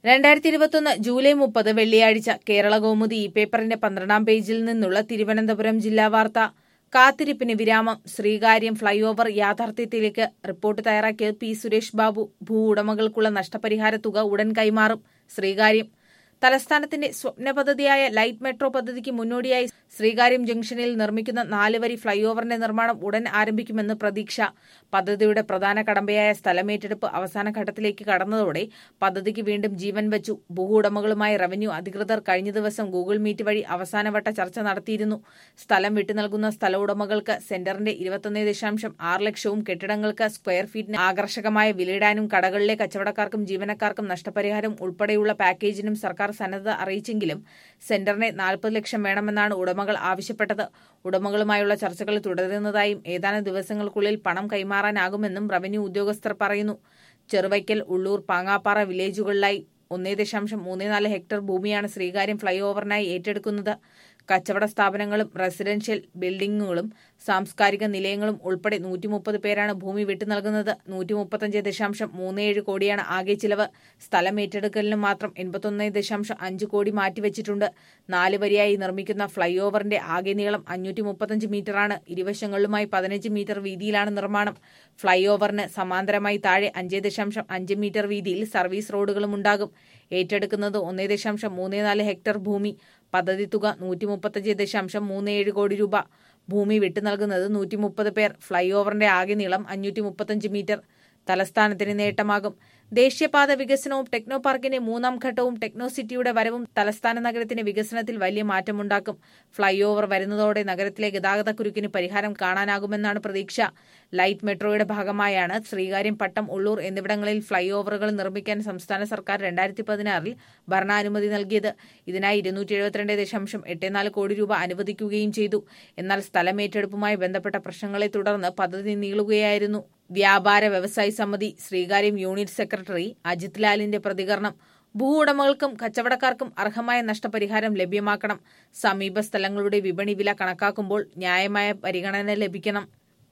രണ്ടായിരത്തി ഇരുപത്തൊന്ന് ജൂലൈ മുപ്പത് വെള്ളിയാഴ്ച കേരള കൗമുദി ഈ പേപ്പറിന്റെ പന്ത്രണ്ടാം പേജിൽ നിന്നുള്ള തിരുവനന്തപുരം ജില്ലാ വാർത്ത കാത്തിരിപ്പിന് വിരാമം ശ്രീകാര്യം ഫ്ളൈ ഓവർ യാഥാർത്ഥ്യത്തിലേക്ക് റിപ്പോർട്ട് തയ്യാറാക്കിയത് പി സുരേഷ് ബാബു ഭൂ ഉടമകൾക്കുള്ള നഷ്ടപരിഹാര തുക ഉടൻ കൈമാറും ശ്രീകാര്യം തലസ്ഥാനത്തിന്റെ സ്വപ്ന പദ്ധതിയായ ലൈറ്റ് മെട്രോ പദ്ധതിക്ക് മുന്നോടിയായി ശ്രീകാര്യം ജംഗ്ഷനിൽ നിർമ്മിക്കുന്ന നാല് വരി ഫ്ളൈ ഓവറിന്റെ നിർമ്മാണം ഉടൻ ആരംഭിക്കുമെന്ന് പ്രതീക്ഷ പദ്ധതിയുടെ പ്രധാന കടമ്പയായ സ്ഥലമേറ്റെടുപ്പ് അവസാന ഘട്ടത്തിലേക്ക് കടന്നതോടെ പദ്ധതിക്ക് വീണ്ടും ജീവൻ വെച്ചു ഭൂ ഉടമകളുമായി റവന്യൂ അധികൃതർ കഴിഞ്ഞ ദിവസം ഗൂഗിൾ മീറ്റ് വഴി അവസാനവട്ട ചർച്ച നടത്തിയിരുന്നു സ്ഥലം വിട്ടു നൽകുന്ന സ്ഥല ഉടമകൾക്ക് സെന്ററിന്റെ ഇരുപത്തൊന്ന് ദശാംശം ആറ് ലക്ഷവും കെട്ടിടങ്ങൾക്ക് സ്ക്വയർ ഫീറ്റിന് ആകർഷകമായ വിലയിടാനും കടകളിലെ കച്ചവടക്കാർക്കും ജീവനക്കാർക്കും നഷ്ടപരിഹാരം ഉൾപ്പെടെയുള്ള പാക്കേജിനും സർക്കാർ സന്നദ്ധത അറിയിച്ചെങ്കിലും സെന്ററിന് നാൽപ്പത് ലക്ഷം വേണമെന്നാണ് ഉടമകൾ ആവശ്യപ്പെട്ടത് ഉടമകളുമായുള്ള ചർച്ചകൾ തുടരുന്നതായും ഏതാനും ദിവസങ്ങൾക്കുള്ളിൽ പണം കൈമാറാനാകുമെന്നും റവന്യൂ ഉദ്യോഗസ്ഥർ പറയുന്നു ചെറുവയ്ക്കൽ ഉള്ളൂർ പാങ്ങാപ്പാറ വില്ലേജുകളിലായി ഒന്നേ ദശാംശം മൂന്ന് നാല് ഹെക്ടർ ഭൂമിയാണ് ശ്രീകാര്യം ഫ്ളൈ ഓവറിനായി ഏറ്റെടുക്കുന്നത് കച്ചവട സ്ഥാപനങ്ങളും റെസിഡൻഷ്യൽ ബിൽഡിംഗുകളും സാംസ്കാരിക നിലയങ്ങളും ഉൾപ്പെടെ നൂറ്റി മുപ്പത് പേരാണ് ഭൂമി വിട്ടു നൽകുന്നത് നൂറ്റി മുപ്പത്തഞ്ച് ദശാംശം മൂന്ന് ഏഴ് കോടിയാണ് ആകെ ചിലവ് സ്ഥലം ഏറ്റെടുക്കലിന് മാത്രം എൺപത്തൊന്ന് ദശാംശം അഞ്ച് കോടി മാറ്റിവെച്ചിട്ടുണ്ട് നാല് വരിയായി നിർമ്മിക്കുന്ന ഫ്ളൈ ഓവറിന്റെ ആകെ നീളം അഞ്ഞൂറ്റി മുപ്പത്തഞ്ച് മീറ്ററാണ് ഇരുവശങ്ങളുമായി പതിനഞ്ച് മീറ്റർ വീതിയിലാണ് നിർമ്മാണം ഫ്ളൈ ഓവറിന് സമാന്തരമായി താഴെ അഞ്ച് ദശാംശം അഞ്ച് മീറ്റർ വീതിയിൽ സർവീസ് റോഡുകളും ഉണ്ടാകും ഏറ്റെടുക്കുന്നത് ഒന്നേ ദശാംശം മൂന്ന് നാല് ഹെക്ടർ ഭൂമി പദ്ധതി തുക നൂറ്റി മുപ്പത്തഞ്ച് ദശാംശം മൂന്ന് ഏഴ് കോടി രൂപ ഭൂമി വിട്ടു നൽകുന്നത് നൂറ്റി മുപ്പത് പേർ ഫ്ളൈ ഓവറിന്റെ ആകെ നീളം അഞ്ഞൂറ്റി മുപ്പത്തഞ്ച് മീറ്റർ തലസ്ഥാനത്തിന് നേട്ടമാകും ദേശീയപാത വികസനവും ടെക്നോ പാർക്കിന്റെ മൂന്നാം ഘട്ടവും ടെക്നോ സിറ്റിയുടെ വരവും തലസ്ഥാന നഗരത്തിന്റെ വികസനത്തിൽ വലിയ മാറ്റമുണ്ടാക്കും ഫ്ളൈ ഓവർ വരുന്നതോടെ നഗരത്തിലെ ഗതാഗതക്കുരുക്കിന് പരിഹാരം കാണാനാകുമെന്നാണ് പ്രതീക്ഷ ലൈറ്റ് മെട്രോയുടെ ഭാഗമായാണ് ശ്രീകാര്യം പട്ടം ഉള്ളൂർ എന്നിവിടങ്ങളിൽ ഫ്ളൈ ഓവറുകൾ നിർമ്മിക്കാൻ സംസ്ഥാന സർക്കാർ രണ്ടായിരത്തി പതിനാറിൽ ഭരണാനുമതി നൽകിയത് ഇതിനായി ഇരുന്നൂറ്റി എഴുപത്തിരണ്ട് ദശാംശം എട്ട് നാല് കോടി രൂപ അനുവദിക്കുകയും ചെയ്തു എന്നാൽ സ്ഥലമേറ്റെടുപ്പുമായി ബന്ധപ്പെട്ട പ്രശ്നങ്ങളെ തുടർന്ന് പദ്ധതി നീളുകയായിരുന്നു വ്യാപാര വ്യവസായ സമിതി ശ്രീകാര്യം യൂണിറ്റ് സെക്രട്ടറി അജിത് ലാലിന്റെ പ്രതികരണം ഭൂ ഉടമകൾക്കും കച്ചവടക്കാർക്കും അർഹമായ നഷ്ടപരിഹാരം ലഭ്യമാക്കണം സമീപ സ്ഥലങ്ങളുടെ വിപണി വില കണക്കാക്കുമ്പോൾ ന്യായമായ പരിഗണന ലഭിക്കണം